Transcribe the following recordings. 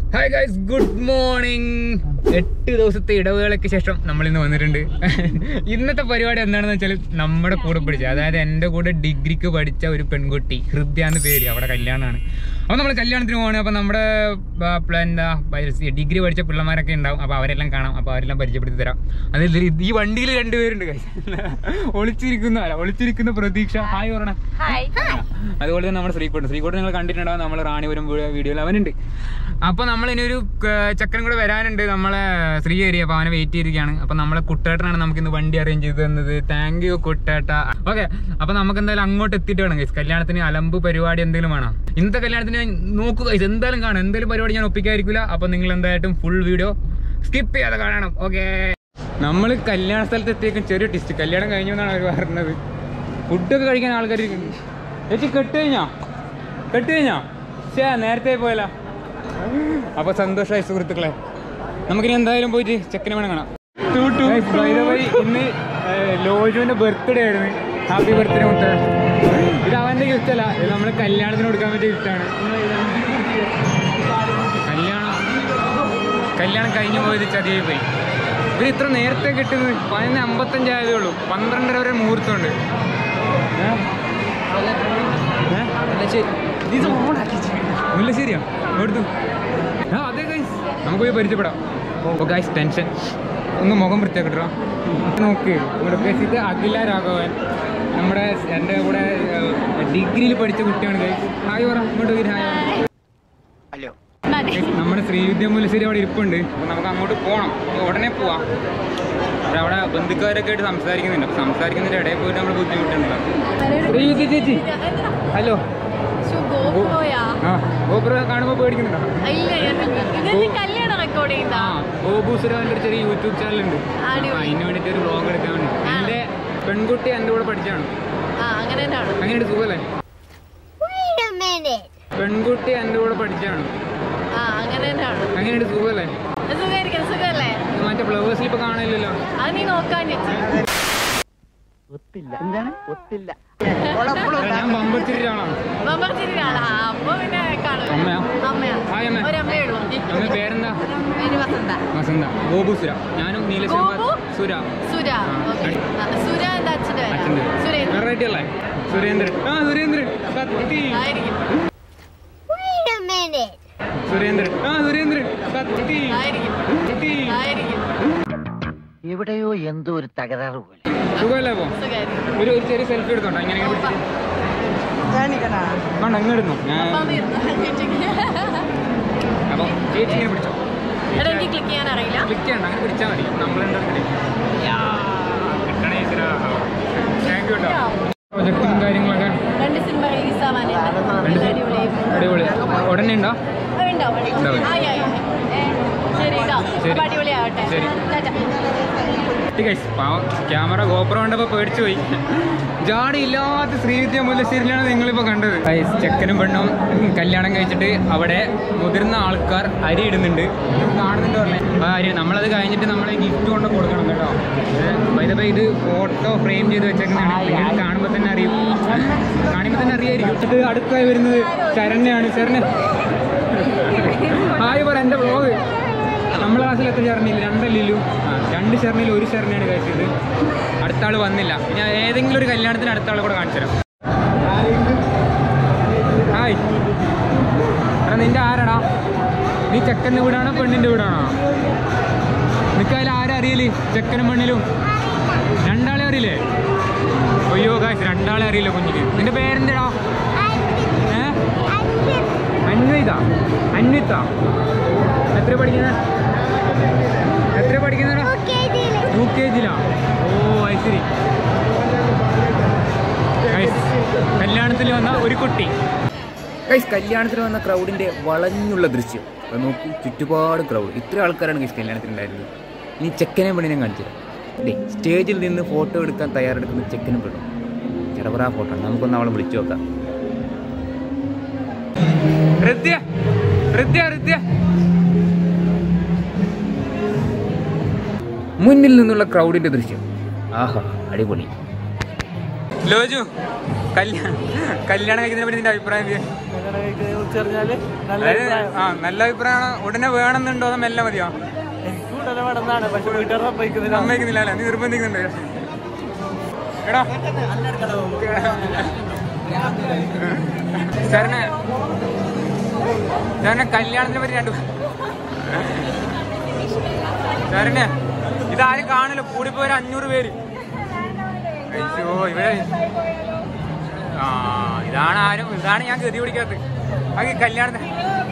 Hi guys good morning എട്ട് ദിവസത്തെ ഇടവേളയ്ക്ക് ശേഷം നമ്മൾ ഇന്ന് വന്നിട്ടുണ്ട് ഇന്നത്തെ പരിപാടി എന്താണെന്ന് വെച്ചാൽ നമ്മുടെ കൂടെ പഠിച്ച അതായത് എൻ്റെ കൂടെ ഡിഗ്രിക്ക് പഠിച്ച ഒരു പെൺകുട്ടി ഹൃദയ എന്ന് പേര് അവിടെ കല്യാണമാണ് അപ്പോൾ നമ്മൾ കല്യാണത്തിന് പോവാണ് അപ്പോൾ നമ്മുടെ ആ, പ്ല- എന്താ ഡിഗ്രി പഠിച്ച പിള്ളമാരൊക്കെ ഉണ്ടാവും അപ്പോൾ അവരെല്ലാം കാണാം അപ്പോൾ അവരെല്ലാം പരിചയപ്പെടുത്തി തരാം അതിൽ ഇത് ഈ വണ്ടിയിൽ രണ്ടുപേരുണ്ട് guys. ഒളിച്ചിരിക്കുന്ന അല്ല ഒളിച്ചിരിക്കുന്ന പ്രതീക്ഷ ഹായ് പറയണ അതുപോലെ തന്നെ നമ്മുടെ ശ്രീകോട്ട് ശ്രീകോട്ട് നിങ്ങൾ കണ്ടിട്ടുണ്ടാവും നമ്മൾ റാണിപുരം വീഡിയോയിൽ അവനുണ്ട് അപ്പൊ നമ്മൾ ഇനി ഒരു ചക്കനും കൂടെ വരാനുണ്ട് നമ്മളെ ശ്രീഹരി അപ്പൊ അവനെ വെയിറ്റ് ചെയ്തിരിക്കുകയാണ് അപ്പൊ നമ്മളെ കുട്ടേട്ടനാണ് നമുക്ക് ഇന്ന് വണ്ടി അറേഞ്ച് ചെയ്ത് തന്നത് താങ്ക് യു കുട്ടേട്ട ഓക്കെ അപ്പൊ നമുക്ക് എന്തായാലും അങ്ങോട്ട് എത്തിയിട്ട് വേണം guys. കല്യാണത്തിന് അലമ്പ് പരിപാടി എന്തെങ്കിലും വേണം ഇന്നത്തെ കല്യാണത്തിന് നോക്കുക guys. എന്തായാലും കാണാം എന്തായാലും പരിപാടി ഞാൻ ഒപ്പിക്കായിരിക്കില്ല അപ്പൊ നിങ്ങൾ എന്തായിട്ടും ഫുൾ വീഡിയോ സ്കിപ്പ് ചെയ്യാതെ കാണണം ഓക്കെ നമ്മൾ കല്യാണ സ്ഥലത്ത് എത്തിയേക്കും ചെറിയ ടിസ്റ്റ് കല്യാണം കഴിഞ്ഞു എന്നാണ് അവർ പറഞ്ഞത് ഫുഡൊക്കെ കഴിക്കാൻ ആൾക്കാർ ചേച്ചി കെട്ട് കഴിഞ്ഞാ കെട്ട് കഴിഞ്ഞാ ശേ നേരത്തെ പോയല്ല അപ്പൊ സന്തോഷമായി സുഹൃത്തുക്കളെ നമുക്കിനി എന്തായാലും പോയിട്ട് ചെക്കനെ വേണം കാണാം By the way, ഇന്ന് ലോജുവിന്റെ ബർത്ത്ഡേ ആയിരുന്നു ഹാപ്പി ബർത്ത്ഡേ മുത്ത ഇത് അവന്റെ ഗിഫ്റ്റ് അല്ല ഇത് നമ്മൾ കല്യാണത്തിന് കൊടുക്കാൻ പറ്റിയ ഗിഫ്റ്റാണ് കല്യാണം കല്യാണം കഴിഞ്ഞു പോയത് ചതിയായി പോയി ഇവർ ഇത്ര നേരത്തെ കിട്ടുന്നത് പതിനൊന്ന് അമ്പത്തഞ്ചായതേ ഉള്ളൂ പന്ത്രണ്ടര വരെ മുഹൂർത്തമുണ്ട് ഏ? മുല്ലശ്ശേരിയാ എടുത്തു ആ അതെ ഗൈസ് നമുക്ക് പോയി പരിചയപ്പെടാം ഓ ഗൈസ് ടെൻഷൻ ഒന്ന് മുഖം വൃത്തിയാക്കിട്ടോ നോക്ക് ഇവിടെ guys, ഇത് അഖില രാഘവൻ നമ്മുടെ എൻ്റെ കൂടെ ഡിഗ്രിയിൽ പഠിച്ച കുട്ടിയാണ് ഗൈസ് ഹായ് പറ ഇങ്ങോട്ട് വരും ഹായ് Guys, നമ്മുടെ ശ്രീവിദ്യ മുല്ലശ്ശേരി അവിടെ ഇരിപ്പുണ്ട് അപ്പൊ നമുക്ക് അങ്ങോട്ട് പോകണം ഉടനെ പോവാം പക്ഷെ അവിടെ ബന്ധുക്കാരൊക്കെ ആയിട്ട് സംസാരിക്കുന്നുണ്ട് അപ്പൊ സംസാരിക്കുന്നതിന്റെ ഇടയിൽ പോയിട്ട് നമ്മൾ ബുദ്ധിമുട്ടുണ്ടല്ലോ ശ്രീവിദ്യ ചേച്ചി ഹലോ പോയാ ആ ഗോപുരം കാണുമ്പോൾ പേടിക്കുന്നുണ്ടോ ഇല്ല ഇതെന്റെ കല്യാണം റെക്കോർഡ് ചെയ്താ ആ ഗോപൂസുരാവിന്റെ ഒരു ചെറിയ യൂട്യൂബ് ചാനൽ ഉണ്ട് അടിപൊളി. അതിന് വേണ്ടിട്ട് ഒരു വ്ളോഗ് എടുക്കാൻ വേണ്ടി ആ. എന്റെ പെൺകുട്ടി എന്റെ കൂടെ പഠിച്ചാണ് ആ അങ്ങനെ തന്നെയാണ് അങ്ങനെയുണ്ട് സുഖല്ലേ Wait a minute. പെൺകുട്ടി എന്റെ കൂടെ പഠിച്ചാണ് ആ അങ്ങനെ തന്നെയാണ് അങ്ങനെയുണ്ട് സുഖല്ലേ സുഖമായിരിക്കും സുഖമല്ലേ മറ്റേ ഫ്ലവേഴ്സിൽ ഇപ്പൊ കാണില്ലല്ലോ അത് നീ നോക്കാൻ ഞാൻ പമ്പത്തിരിച്ചാളാണ് ബമ്പർച്ചിരിക്കാളാ അപ്പൊ പിന്നെ കാണും അമ്മയാ? അമ്മയാ ഹായ് അമ്മ. ഒരമ്മയേ ഉള്ളൂ അമ്മ പേരെന്താ പേര് വസന്ത വസന്ത ഗോപുസുര ഞാനും നീലശ്വര ഗോപു? സുര സുര ആ, ഓക്കെ അടി. സുര എന്താ അച്ഛൻ്റെ അച്ഛൻ്റെ പേരാ സുരേന്ദ്രൻ വെറൈറ്റി അല്ലേ സുരേന്ദ്രൻ ആ സുരേന്ദ്രൻ കത്തി ആയിരിക്കും Wait a minute. സുരേന്ദ്രൻ ആ സുരേന്ദ്രൻ കത്തി ആയിരിക്കും കത്തി ആയിരിക്കും എവിടെയോ എന്തോ ഒരു തകരാറ് പോലെ സുഖമല്ലേ അപ്പൊ സുഖമായിരിക്കും ഒരു ഒരു ചെറിയ സെൽഫി എടുത്തോട്ടോ ഇങ്ങനെ ഇങ്ങനെ പിടിച്ചിട്ട് വേണ്ട ഇങ്ങനെ എടുന്നു ഞാൻ അപ്പം ഇരുന്നു അപ്പം ചേച്ചി ഇങ്ങനെ പിടിച്ചോ എടാ എനിക്ക് ക്ലിക്ക് ചെയ്യാൻ അറിയില്ല ക്ലിക്ക് ചെയ്യണ്ട അങ്ങനെ പിടിച്ചാൽ മതി നമ്മളുണ്ടോ കിട്ടണേ താങ്ക് യു കേട്ടോ പ്രൊജക്റ്റും കാര്യങ്ങളൊക്കെ രണ്ട് സിനിമ റിലീസ് ആവാനുണ്ട് രണ്ട് നല്ല സിനിമ- അടിപൊളി അടിപൊളി ഉടനെ ഉണ്ടോ ഉണ്ടാവും ഉണ്ടാവും. ആയി ആയി ആയി. ഏ, ശരി കേട്ടോ ശരി. അപ്പൊ അടിപൊളിയാവട്ടെ ശരി. ടാറ്റ. ക്യാമറ ഗോപുരം കണ്ടപ്പോ പേടിച്ചു പോയി ജാടി ഇല്ലാത്ത ശ്രീവിദ്യ മുല്ലശ്ശേരിയിലാണ് നിങ്ങളിപ്പോ കണ്ടത് Guys, ചെക്കനും പെണ്ണും കല്യാണം കഴിച്ചിട്ട് അവിടെ മുതിർന്ന ആൾക്കാർ അരി ഇടുന്നുണ്ട് നിങ്ങൾ കാണുന്നുണ്ട് പറഞ്ഞേ ആ അരി നമ്മളത് കഴിഞ്ഞിട്ട് നമ്മളെ ഗിഫ്റ്റ് കൊണ്ട് കൊടുക്കണം കേട്ടോ വൈദപ്പ ഇത് ഫോട്ടോ ഫ്രെയിം ചെയ്ത് വെച്ചേക്കുന്നതാണ് നിങ്ങൾ കാണുമ്പോൾ തന്നെ അറിയും കാണുമ്പോൾ തന്നെ അറിയായിരിക്കും ഇത് അടുത്തായി വരുന്നത് ശരണ്യാണ് ശരണ്യ ഹായ് പറ എൻ്റെ വ്ളോഗ് നമ്മളെ ക്ലാസ്സിൽ എത്ര ശരണിയില്ല രണ്ടല്ലു ആ രണ്ട് ശരണിയിൽ ഒരു ശരണിയാണ് കഴിച്ചത് അടുത്ത ആൾ വന്നില്ല ഞാൻ ഏതെങ്കിലും ഒരു കല്യാണത്തിന് അടുത്ത ആളെ കൂടെ കാണിച്ചു തരാം ഹായ് എടാ നിന്റെ ആരാടാ നീ ചെക്കൻ്റെ വീടാണോ പെണ്ണിൻ്റെ വീടാണോ നിനക്കതിൽ ആരും അറിയില്ലേ ചെക്കനും പെണ്ണിലും രണ്ടാളെ അറിയില്ലേ അയ്യോ കാശ് രണ്ടാളെ അറിയില്ല കുഞ്ഞിക്ക് നിന്റെ പേരെന്താടാ ഏ അന്വിത അന്വിത എത്ര പഠിക്കുന്ന എത്ര പഠിക്കുന്നടാ യു കെ ജിയിലാ ഓ അത് ശരി Guys, കല്യാണത്തിൽ വന്ന ഒരു കുട്ടി ഗൈസ് കല്യാണത്തിന് വന്ന ക്രൗഡിന്റെ വളഞ്ഞുള്ള ദൃശ്യം അത് നോക്കൂ ചുറ്റുപാട് ക്രൗഡ് ഇത്ര ആൾക്കാരാണ് ഗൈസ് കല്യാണത്തിനുണ്ടായിരുന്നത് ഇനി ചെക്കനെ പെണ്ണിനെ കാണിച്ചു ഡേ സ്റ്റേജിൽ നിന്ന് ഫോട്ടോ എടുക്കാൻ തയ്യാറെടുക്കുന്ന ചെക്കനും പെണ്ണും ചെറവറ ഫോട്ടോ നമുക്കൊന്ന് അവളെ വിളിച്ചു നോക്കാം ഹൃദ്യ ഹൃദ്യ ഹൃദ്യ മുന്നിൽ നിന്നുള്ള ക്രൗഡിന്റെ ദൃശ്യം ആഹാ അടിപൊളി ലോജു കല്യാണം കല്യാണം കഴിക്കുന്നതിനെ പറ്റി നിന്റെ അഭിപ്രായം എന്ത്? കുറിച്ചറിഞ്ഞാല് നല്ല അതായത് അഭിപ്രായം. ആ നല്ല അഭിപ്രായമാണ് ഉടനെ വേണമെന്നുണ്ടോ അതോ മെല്ലെ മതിയോ എനിക്ക് ഉടനെ വേണമെന്നാണ് പക്ഷെ വീട്ടുകാർ സമ്മതിക്കുന്നില്ല സമ്മതിക്കുന്നില്ല അല്ലേ നീ നിർബന്ധിക്കുന്നുണ്ട് എടാ സാറിന് സാറിന് കല്യാണത്തിനെ പറ്റി രണ്ടു സാറിന് ഇതാരും കാണില്ല കൂടിപ്പോ ഒരു അഞ്ഞൂറ് പേര് അയ്യോ ഇവരെ ആ ഇതാണ് ആരും ഇതാണ് ഞാൻ ഗതി പിടിക്കാത്തത് അത് കല്യാണത്തിന്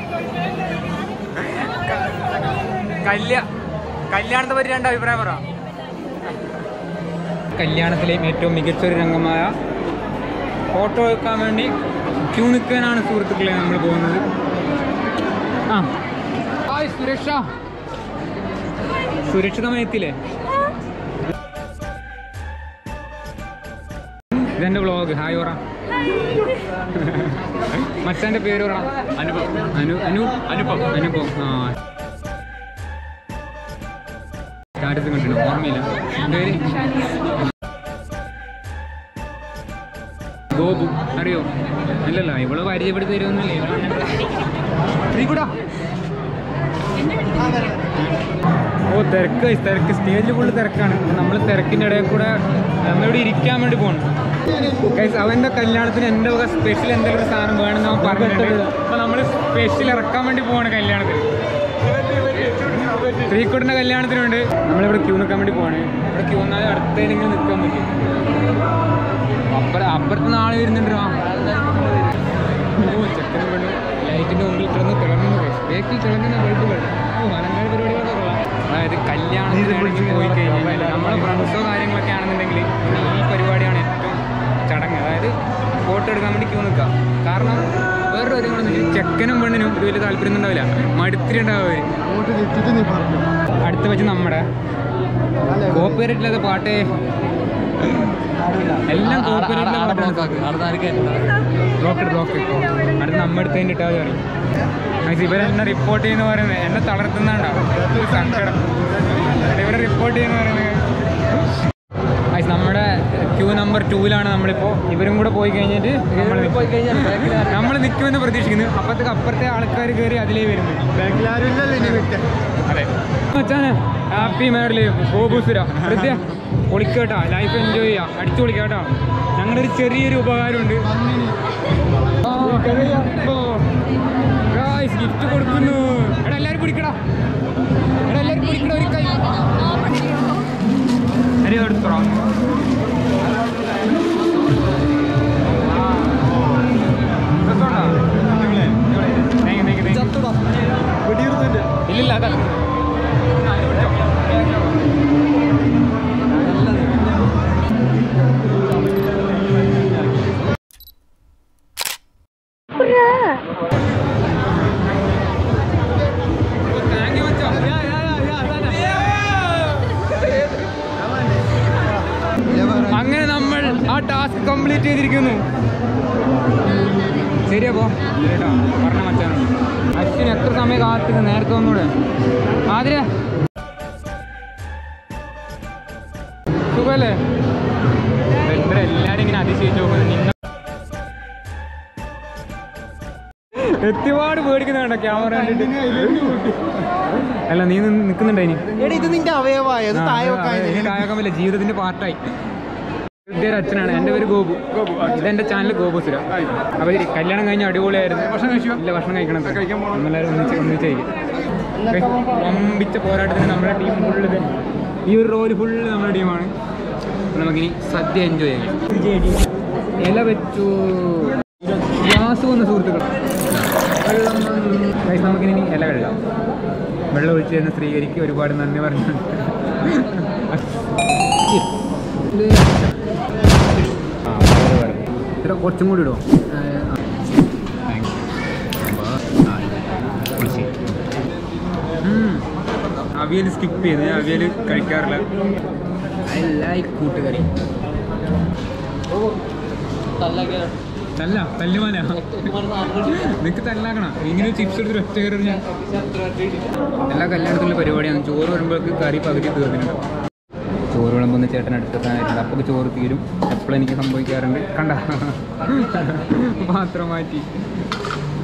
കല്യാ കല്യാണത്തെ പറ്റി രണ്ട് അഭിപ്രായം പറ കല്യാണത്തിലെയും ഏറ്റവും മികച്ച ഒരു രംഗമായ ഫോട്ടോ വെക്കാൻ വേണ്ടി ക്യൂ നിൽക്കാനാണ് സുഹൃത്തുക്കളെ നമ്മൾ പോകുന്നത് ആ ഹായ് സുരക്ഷ സുരക്ഷിതമായി എത്തില്ലേ ഇതെന്റെ വ്ളോഗ് ഹായ് പറ മച്ചാന്റെ പേര് പറ അനുപം അനു അനു അനുപം അനുപം ആ സ്റ്റാറ്റസ് കണ്ടിട്ടുണ്ട് ഓർമ്മയില്ല എൻ്റെ പേര് ഗോപു അറിയോ അല്ലല്ല ഇവള് പരിചയപ്പെടുത്തി തരുമെന്നല്ലേ ശ്രീകുടാ ഓ തിരക്ക് തിരക്ക് സ്റ്റേജിൽ ഫുള്ള് തിരക്കാണ് നമ്മൾ തിരക്കിൻ്റെ ഇടയിൽ കൂടെ നമ്മളിവിടെ ഇരിക്കാൻ വേണ്ടി പോകണം Guys, അവന്റെ കല്യാണത്തിന് എൻ്റെ വക സ്പെഷ്യൽ എന്തെങ്കിലും ഒരു സാധനം വേണമെന്ന് അവൻ പറഞ്ഞിട്ടുണ്ട് അപ്പൊ നമ്മൾ സ്പെഷ്യൽ ഇറക്കാൻ വേണ്ടി പോവാണ് കല്യാണത്തിന് ശ്രീക്കുട്ടിന്റെ കല്യാണത്തിന് വേണ്ടി നമ്മളിവിടെ ക്യൂ നിൽക്കാൻ വേണ്ടി പോവാണ് ഇവിടെ ക്യൂ നിന്നാൽ അടുത്തേനെങ്കിലും നിൽക്കാൻ പറ്റും അപ്പുറം അപ്പുറത്ത് നാളെ വരുന്നുണ്ടോ ഓ ചെക്കനും പെണ്ണും ലൈറ്റിന്റെ മുമ്പിൽ കിടന്ന് തിളങ്ങുന്നു ബേക്കിൽ തിളങ്ങുന്ന ബൾബുകൾ ഓ അലങ്കാര പരിപാടികളൊക്കെ കൊള്ളാം അതായത് കല്യാണത്തിന് പോയി കഴിഞ്ഞാൽ നമ്മളെ ഫ്രണ്ട്സോ കാര്യങ്ങളൊക്കെ ആണെന്നുണ്ടെങ്കിൽ ഈ പരിപാടിയാണ് ഏറ്റവും ചടങ്ങ് അതായത് ഫോട്ടോ എടുക്കാൻ വേണ്ടി ക്യൂ നിൽക്കുക കാരണം വേറൊരു കാര്യം കൂടെ ഉണ്ട്. ചെക്കനും പെണ്ണിനും ഇത് വലിയ താല്പര്യം ഉണ്ടാവില്ല മടുത്തിട്ടുണ്ടാവുക അടുത്ത വെച്ച് നമ്മുടെ കോപ്പറേറ്റ് ഇല്ലാത്ത പാട്ടേ എല്ലാം കോപ്പറേറ്റിലെ പാട്ടാണ് ബ്ലോക്ക് ബ്ലോക്ക് അടുത്ത് നമ്മ എടുത്തതിൻ്റെ ഇട്ടാൽ പറയും അത് ഇവരെന്നെ റിപ്പോർട്ട് ചെയ്യുന്ന പറയുന്നത് എന്നെ തളർത്തുന്നുണ്ടാവും ഒരു സങ്കടം ഇവരെ റിപ്പോർട്ട് ചെയ്യുന്ന പറയുന്നത് ഗൈസ്, നമ്മുടെ ക്യൂ നമ്പർ ടൂവിലാണ് നമ്മളിപ്പോൾ ഇവരും കൂടെ പോയി കഴിഞ്ഞിട്ട് നമ്മൾ പോയി കഴിഞ്ഞാൽ നമ്മൾ നിൽക്കുമെന്ന് പ്രതീക്ഷിക്കുന്നു അപ്പുറത്തെ അപ്പുറത്തെ ആൾക്കാർ കയറി അതിലേ വരുന്നു അതെ മച്ചാനെ ഹാപ്പി മാരിഡ് ലൈഫ് ഗോപുസുര ഹൃദയ പൊളിക്കട്ടോ ലൈഫ് എൻജോയ് ചെയ്യാം അടിച്ചു പൊളിക്കാട്ടോ ഞങ്ങളുടെ ഒരു ചെറിയൊരു ഉപകാരമുണ്ട് ഗിഫ്റ്റ് കൊടുക്കുന്നു എടാ എല്ലാവരും കുടിക്കടാ എടാ എല്ലാവരും കുടിക്കടാ ഒരു കൈ അരി എടുത്തോളാം ഇല്ലില്ല അതല്ല അങ്ങനെ നമ്മൾ ആ ടാസ്ക് കംപ്ലീറ്റ് ചെയ്തിരിക്കുന്നു ശരിയപ്പോ ശരിട്ടോ പറഞ്ഞ മച്ചാണ് അച്ഛൻ എത്ര സമയം കാത്തിട്ട് നേരത്തെ ഒന്നുകൂടെ ആതിര സുഖല്ലേ ഇവരെല്ലാരും ഇങ്ങനെ അതിശയിച്ചു നോക്കുന്നത് നിങ്ങൾ എത്തിപാട് പേടിക്കുന്നുണ്ടോ ക്യാമറ അല്ല നീ നിൽക്കുന്നുണ്ടോ ഇനി എടാ ഇത് നിന്റെ അവയവായ ഇത് താഴെ വെക്കാൻ കായക്കാൻ പറ്റില്ല ജീവിതത്തിന്റെ പാർട്ടായി ഒരു അച്ഛനാണ് എൻ്റെ പേര് ഗോപു ഇതെന്റെ ചാനൽ ഗോപു സുര അപ്പൊ ഈ കല്യാണം കഴിഞ്ഞ അടിപൊളിയായിരുന്നു ഭക്ഷണം കഴിച്ചു ഇല്ല ഭക്ഷണം കഴിക്കണം കഴിക്കാൻ നമ്മളെല്ലാവരും ഒന്നിച്ച് ഒന്നിച്ച് കഴിക്കും വമ്പിച്ച പോരാട്ടത്തിന് നമ്മുടെ ടീം ഫുള്ള് ഇത് ഈ ഒരു റോല് ഫുള്ള് നമ്മുടെ ടീമാണ് അപ്പൊ നമുക്കിനി സദ്യ എൻജോയ് ചെയ്യാം ഇല വെച്ചു ഗ്യാസ് വന്ന സുഹൃത്തുക്കൾ വെള്ളം Guys, നമുക്കിനി ഇല വെള്ളം വെള്ളം ഒഴിച്ച് തരുന്ന സ്ത്രീകരിക്ക് ഒരുപാട് നന്ദി പറഞ്ഞു ആ, വേറെ വേറെ. ഇത്ര കുറച്ചും കൂടി ഇടുമോ അവിയൽ സ്കിപ്പ് ചെയ്ത് ഞാൻ അവിയൽ കഴിക്കാറില്ല ഐ ലൈക്ക് കൂട്ടുകറി തല്ല തല്ലുമാനാ നിനക്ക് തല്ലാക്കണം ഇങ്ങനെ ചിപ്സ് എടുത്ത് ഒറ്റ കയറി ഞാൻ എല്ലാ കല്യാണത്തിലുള്ള പരിപാടിയാണ് ചോറ് വരുമ്പോഴേക്ക് കറി പകുതി തീർന്നിട്ടുണ്ട് ചോറ് വിളമ്പുന്ന ചേട്ടൻ അടുത്തെത്താനായിട്ടുണ്ട് അപ്പോൾ ചോറ് തീരും എപ്പോഴും എനിക്ക് സംഭവിക്കാറുണ്ട് കണ്ട പാത്രം മാറ്റി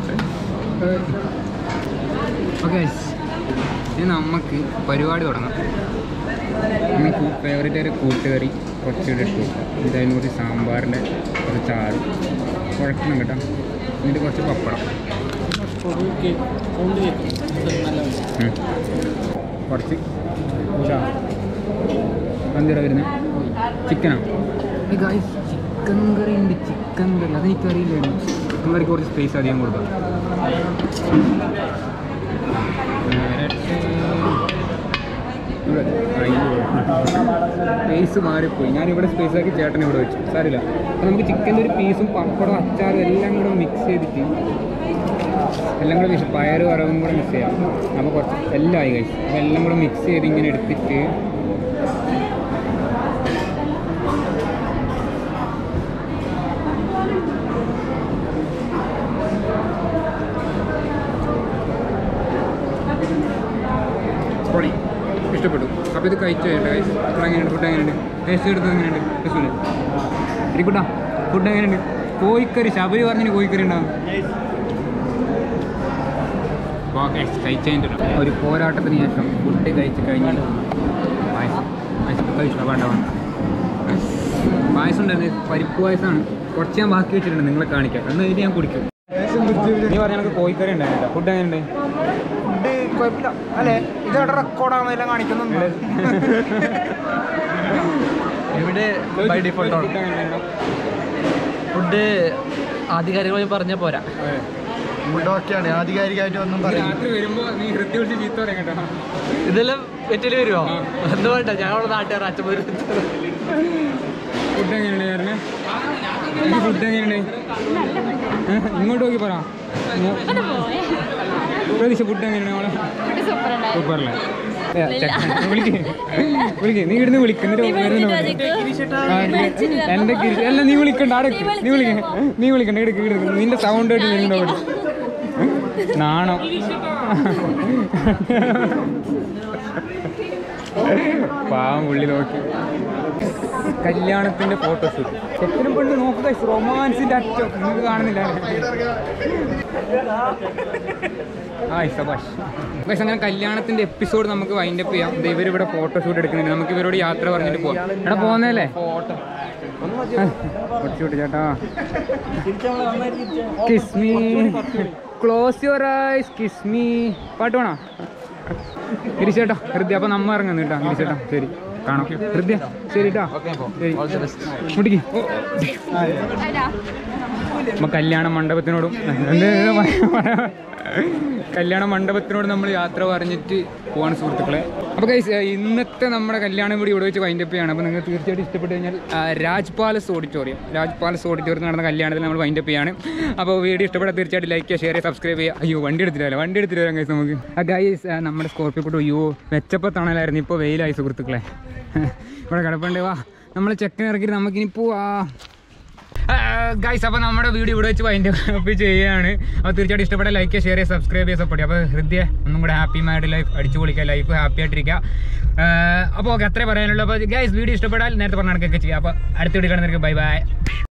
ഓക്കെ ഇനി നമുക്ക് പരിപാടി തുടങ്ങാം നമുക്ക് ഫേവറേറ്റ് ഒരു കൂട്ടുകറി കുറച്ചുകൂടി ഇട്ട് കൊടുക്കാം എന്തായാലും കുറച്ച് സാമ്പാറിൻ്റെ കുറച്ച് ചാറ് കുഴക്കണം കേട്ടോ എന്നിട്ട് കുറച്ച് പപ്പടം ഉം. കുറച്ച് ചാറ് എന്തിനാ വരുന്നത് ചിക്കനാ ചിക്കൻ കറി ഉണ്ട് ചിക്കൻ കറി അതെനിക്കറിയില്ലായിരുന്നു ചിക്കൻ കറിക്ക് കുറച്ച് സ്പേസ് അധികം കൊടുക്കാം സ്പേസ് മാറിപ്പോയി ഞാനിവിടെ സ്പേസ് ആക്കി ചേട്ടൻ ഇവിടെ വെച്ചു സാരില്ല അപ്പോൾ നമുക്ക് ചിക്കൻ്റെ ഒരു പീസും പപ്പടം അച്ചാറും എല്ലാം കൂടെ മിക്സ് ചെയ്തിട്ട് എല്ലാം കൂടെ മിക്സ് പയറ് വറവും കൂടെ മിക്സ് ചെയ്യാം അപ്പോൾ കുറച്ച് എല്ലാം ആയി കഴിച്ചു അപ്പോൾ എല്ലാം കൂടെ മിക്സ് ചെയ്ത് ഇങ്ങനെ എടുത്തിട്ട് പൊളി ഇഷ്ടപ്പെട്ടു അപ്പോൾ ഇത് കഴിച്ചു കേട്ടോ ഗൈസ് അപ്പോൾ എങ്ങനെയുണ്ട് ഫുഡ് എങ്ങനെയുണ്ട് ടേസ്റ്റ് എടുത്തത് എങ്ങനെയുണ്ട് രസമില്ല ഇരിക്കൂട്ടാ ഫുഡ് എങ്ങനെയുണ്ട് കോഴിക്കറി ശബരി പറഞ്ഞിന് കോഴിക്കറി ഉണ്ടാവും ഓക്കെ കഴിച്ചതിൻ്റെ ഒരു പോരാട്ടത്തിന് ശേഷം ഫുഡ് കഴിച്ച് കഴിഞ്ഞിട്ട് പായസം പായസം കഴിച്ചു വേണ്ട വേണ്ട പായസം ഉണ്ടായിരുന്നു പരിപ്പ് പായസമാണ് കുറച്ച് ഞാൻ ബാക്കി വെച്ചിട്ടുണ്ട് നിങ്ങളെ കാണിക്കാം എന്ന് കഴിഞ്ഞിട്ട് ഞാൻ കുടിക്കും നീ പറഞ്ഞ എനിക്ക് കോഴിക്കറി ഉണ്ടായിരുന്നു ഫുഡ് എങ്ങനെയുണ്ട് ഫുഡ് കുഴപ്പമില്ല അല്ലേ ഇത് ഇവിടെ റെക്കോർഡാണെന്ന് എല്ലാം കാണിക്കുന്നുണ്ട് ഇവിടെ ബൈ ഡിഫോൾട്ട് ആണ് ഫുഡ് ആധികാരികമായി പറഞ്ഞാൽ പോരാ ഫുഡ് ഓക്കെയാണ് ആധികാരികമായിട്ട് ഒന്നും പറയില്ല രാത്രി വരുമ്പോ നീ ഹൃദയ വിളിച്ച് ചീത്ത പറയാം കേട്ടോ ഇതെല്ലാം വെറ്റില് വരുമോ എന്ത് വേണ്ട ഞങ്ങളുടെ നാട്ടുകാർ അച്ഛൻ ഫുഡ് എങ്ങനെയുണ്ട് ചേട്ടന് എനിക്ക് ഫുഡ് എങ്ങനെയുണ്ട് ഏ? ഇങ്ങോട്ട് നോക്കി പറ പ്രതീക്ഷ ഫുഡ് എങ്ങനെയാണ് മോളെ സൂപ്പർ ഉണ്ടായിരുന്നു സൂപ്പറല്ലേ വിളിക്ക് വിളിക്ക് നീ ഇവിടുന്ന് വിളിക്ക് എന്നിട്ട് വരുന്നുണ്ടോ ആ, നീ- എന്റെ ഗിരി- അല്ല നീ വിളിക്കണ്ട അവിടെ നിക്ക്. നീ വിളിക്ക നീ വിളിക്കണ്ട ഇടക്ക് ഇടക്ക് നിന്റെ സൗണ്ട് ആയിട്ട് വരുന്നുണ്ടോ അവിടെ നാണോ പാവം പുള്ളി നോക്കി കല്യാണത്തിന്റെ ഫോട്ടോഷൂട്ട് ചെക്കനും പെണ്ണ് നോക്കുക റൊമാൻസിന്റെ അറ്റം നിങ്ങൾക്ക് കാണുന്നില്ല ഹായ് സബാഷ് പക്ഷെ അങ്ങനെ കല്യാണത്തിന്റെ എപ്പിസോഡ് നമുക്ക് വൈൻഡ് അപ്പ് ചെയ്യാം ദേ ഇവരിവിടെ ഫോട്ടോഷൂട്ട് എടുക്കുന്നുണ്ട് നമുക്ക് ഇവരോട് യാത്ര പറഞ്ഞിട്ട് പോകാം എടാ പോകുന്നല്ലേ ഫോട്ടോഷൂട്ട് ചേട്ടാ kiss me close your eyes kiss me പാട്ട് വേണോ ഗിരിശേട്ടാ ഹൃദയ അപ്പൊ നമ്മ ഇറങ്ങുന്നു കേട്ടോ ഗിരിശേട്ടാ ശരി കാണാം ഹൃദയ ശരി കേട്ടോ ശരി മുട്ടിക്ക് നമ്മ കല്യാണ മണ്ഡപത്തിനോടും എന്ത് കല്യാണ മണ്ഡപത്തിനോട് നമ്മൾ യാത്ര പറഞ്ഞിട്ട് പോവാണ് സുഹൃത്തുക്കളെ അപ്പോൾ ഗൈസ് ഇന്നത്തെ നമ്മുടെ കല്യാണം കൂടി ഇവിടെ വെച്ച് വൈൻഡപ്പ് ചെയ്യാണ് അപ്പോൾ നിങ്ങൾ തീർച്ചയായിട്ടും ഇഷ്ടപ്പെട്ട് കഴിഞ്ഞാൽ ആ, Raj palace auditorium Raj palace ഓഡിറ്റോറിയത്തിൽ നടന്ന കല്യാണത്തിൽ നമ്മൾ വൈൻഡപ്പ് ചെയ്യാണ് അപ്പോൾ വീഡിയോ ഇഷ്ടപ്പെട്ടാൽ തീർച്ചയായിട്ടും ലൈക്ക് ചെയ്യുക ഷെയർ ചെയ്യുക സബ്സ്ക്രൈബ് ചെയ്യുക അയ്യോ വണ്ടി എടുത്തില്ല വണ്ടി എടുത്തിട്ട് വരാം ഗൈസ് നമുക്ക് ആ ഗൈസ് നമ്മുടെ സ്കോർപ്പിയോ കൂട്ട് അയ്യോ വെച്ചപ്പോൾ തണലായിരുന്നു ഇപ്പോൾ വെയിലായി സുഹൃത്തുക്കളെ ഇവിടെ കിടപ്പുണ്ട് വാ നമ്മൾ ചെക്കൻ ഇറക്കിയിട്ട് നമുക്കിനി പോവാ ഗൈസ് അപ്പോൾ നമ്മുടെ വീഡിയോ ഇവിടെ വെച്ച് വൈൻഡ് അപ്പ് ചെയ്യുകയാണ് അപ്പോൾ തീർച്ചയായിട്ടും ഇഷ്ടപ്പെട്ട ലൈക്ക് ഷെയർ ചെയ്യുക സബ്സ്ക്രൈബ് ചെയ്യുക സപ്പോർട്ട് അപ്പോൾ ഹൃദയ ഒന്നും കൂടെ ഹാപ്പി മായിട്ട് ലൈഫ് അടിച്ചു പൊളിക്കുക ലൈഫ് ഹാപ്പി ആയിട്ടിരിക്കുക അപ്പോൾ ഓക്കെ അത്രേ പറയാനുള്ളൂ അപ്പോൾ ഗൈസ് വീഡിയോ ഇഷ്ടപ്പെട്ടാൽ നേരത്തെ പറഞ്ഞ കണക്കൊക്കെ ചെയ്യുക അപ്പോൾ അടുത്ത വീഡിയോ കാണുന്നവർക്ക് ബൈ ബൈ